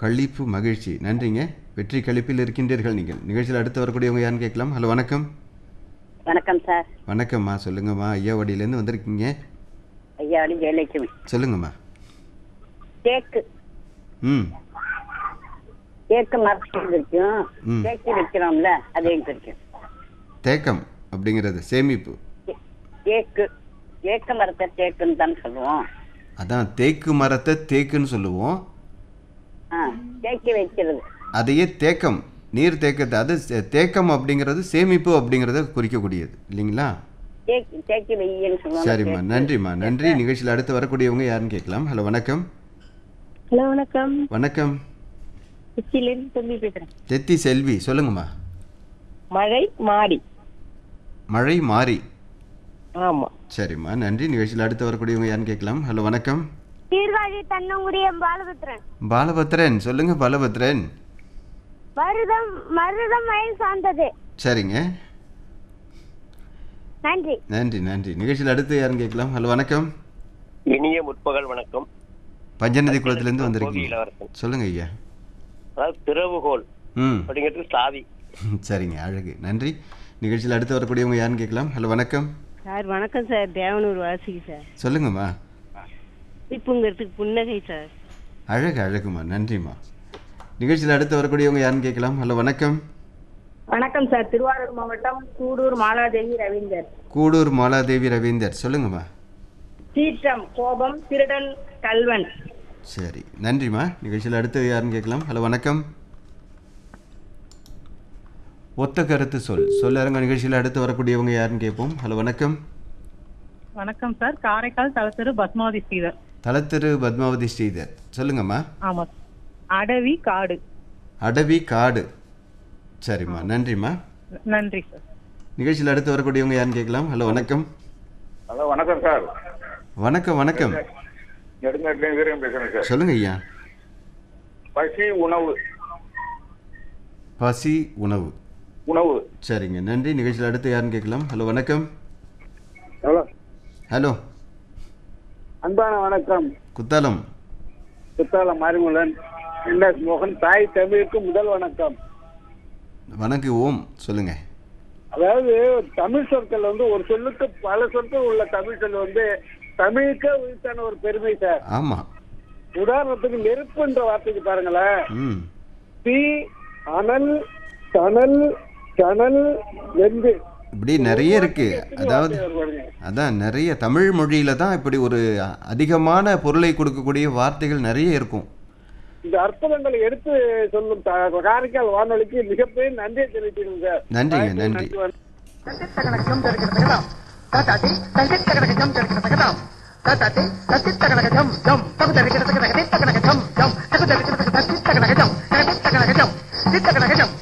கழிப்பு மகிழ்ச்சி நன்றிங்க வெற்றி கழிப்பில் இருக்கின்றீர்கள் நீங்கள் நிகழ்ச்சியில் அடுத்து வரக்கூடியவங்க யாருன்னு கேட்கலாம் ஹலோ வணக்கம் வணக்கம் சார் வணக்கம்மா சொல்லுங்கம்மா ஐயாவடியிலேருந்து வந்திருக்கீங்க ஐயாடி ஜெயலட்சுமி சொல்லுங்கம்மா தேக்கு ம் தேக்கு மரத்தில் இருக்கும் ம். தேக்கு வைக்கிறோம்ல அது எங்க இருக்கும் தேக்கம் அப்படிங்கிறது சேமிப்பு தே- தேக்கு தேக்கு மரத்தை தேக்குன்னு தான் சொல்லுவோம் அதான் தேக்கு மரத்தை தேக்குன்னு சொல்லுவோம் ஆ தேக்கி வைக்கிறது அதையே தேக்கம் நீர் தேக்கத்தை அது சே- தேக்கம் அப்படிங்கிறது சேமிப்பு அப்படிங்கிறத குறிக்கக்கூடியது இல்லைங்களா தேக்கி தேக்கி வையன்னு சொல்லுவாங்க சரிம்மா தேக்கு. நன்றிம்மா நன்றி நிகழ்ச்சியில் அடுத்து வரக்கூடியவங்க யாருன்னு கேட்கலாம் ஹலோ வணக்கம் ஹலோ வணக்கம் வணக்கம் திருச்சியிலேருந்து தம்பி பேசுறேன் தெத்தி செல்வி சொல்லுங்கம்மா மழை மாடி மழை மாறி ஆமா சரிம்மா நன்றி நிகழ்ச்சியில் அடுத்து வரக்கூடியவங்க யாருன்னு கேட்கலாம் ஹலோ வணக்கம் சீர்காழி தன்னங்குடியம் பாலபுத்திரன் பாலபத்ரன் சொல்லுங்க பாலபத்ரன் மருதம் மருதம் மயில் சார்ந்தது சரிங்க நன்றி நன்றி நன்றி நிகழ்ச்சியில் அடுத்து யாருன்னு கேட்கலாம் ஹலோ வணக்கம் இனிய முற்பகல் வணக்கம் பஞ்சநதி குளத்துலேருந்து கோவி வந்திருக்கீங்க இளவரசன் சொல்லுங்க ஐயா அதாவது திறவுகோல் ம் அப்படிங்கிறது சாவி சரிங்க அழகு நன்றி நிகழ்ச்சியில் அடுத்து வரக்கூடியவங்க யாருன்னு கேட்கலாம் ஹலோ வணக்கம் சார் வணக்கம் சார் தேவனூர் வாசிக்கு சார் சொல்லுங்கம்மா சிப்புங்கிறதுக்கு புன்னகை சார் அழகு அழகுமா நன்றிம்மா நிகழ்ச்சியில் அடுத்து வரக்கூடியவங்க யாருன்னு கேட்கலாம் ஹலோ வணக்கம் வணக்கம் சார் திருவாரூர் மாவட்டம் கூடூர் மாலாதேவி ரவீந்தர் கூடூர் மாலாதேவி ரவீந்தர் சொல்லுங்கம்மா சீற்றம் கோபம் திருடன் கல்வன் சரி நன்றிம்மா நிகழ்ச்சியில் அடுத்து யாருன்னு கேட்கலாம் ஹலோ வணக்கம் ஒத்த கருத்து சொல் சொல்லரங்க நிகழ்ச்சியில் அடுத்து வரக்கூடியவங்க யாருன்னு கேட்போம் ஹலோ வணக்கம் வணக்கம் சார் காரைக்கால் தலத்திரு பத்மாவதி ஸ்ரீதர் தலத்திரு பத்மாவதி ஸ்ரீதர் சொல்லுங்கம்மா ஆமா அடவி காடு அடவி காடு சரிம்மா நன்றிம்மா நன்றி சார் நிகழ்ச்சியில் அடுத்து வரக்கூடியவங்க யாருன்னு கேட்கலாம் ஹலோ வணக்கம் ஹலோ வணக்கம் சார் வணக்கம் வணக்கம் நெடுங்காட்டிலேருந்து வீரன் பேசுறேன் சார் சொல்லுங்க ஐயா பசி உணவு பசி உணவு உணவு சரிங்க நன்றி நிகழ்ச்சியில் அடுத்து யாருன்னு கேட்கலாம் ஹலோ வணக்கம் ஹலோ ஹலோ அன்பான வணக்கம் குத்தாலம் குத்தாலம் மாரிமுலன் என் எஸ் மோகன் தாய் தமிழுக்கு முதல் வணக்கம் வணக்கம் ஓம் சொல்லுங்க அதாவது தமிழ் சொற்கள் வந்து ஒரு சொல்லுக்கு பல சொற்கள் உள்ள தமிழ் சொல் வந்து தமிழுக்கே உயிர்த்தான ஒரு பெருமை சார் ஆமாம் உதாரணத்துக்கு நெருப்புன்ற வார்த்தைக்கு பாருங்களேன் ம் தீ அனல் தணல் கனல் வெந்து இப்படி நிறைய இருக்கு அதாவது பாருங்க அதான் நிறைய தமிழ் மொழியில தான் இப்படி ஒரு அதிகமான பொருளை கொடுக்கக்கூடிய வார்த்தைகள் நிறைய இருக்கும் இந்த அற்புதங்களை எடுத்து சொல்லும் த- காரைக்கால் வானொலிக்கு மிகப்பெரிய நன்றியை தெரிவிக்கிறேன் சார் நன்றிங்க நன்றி தகுதி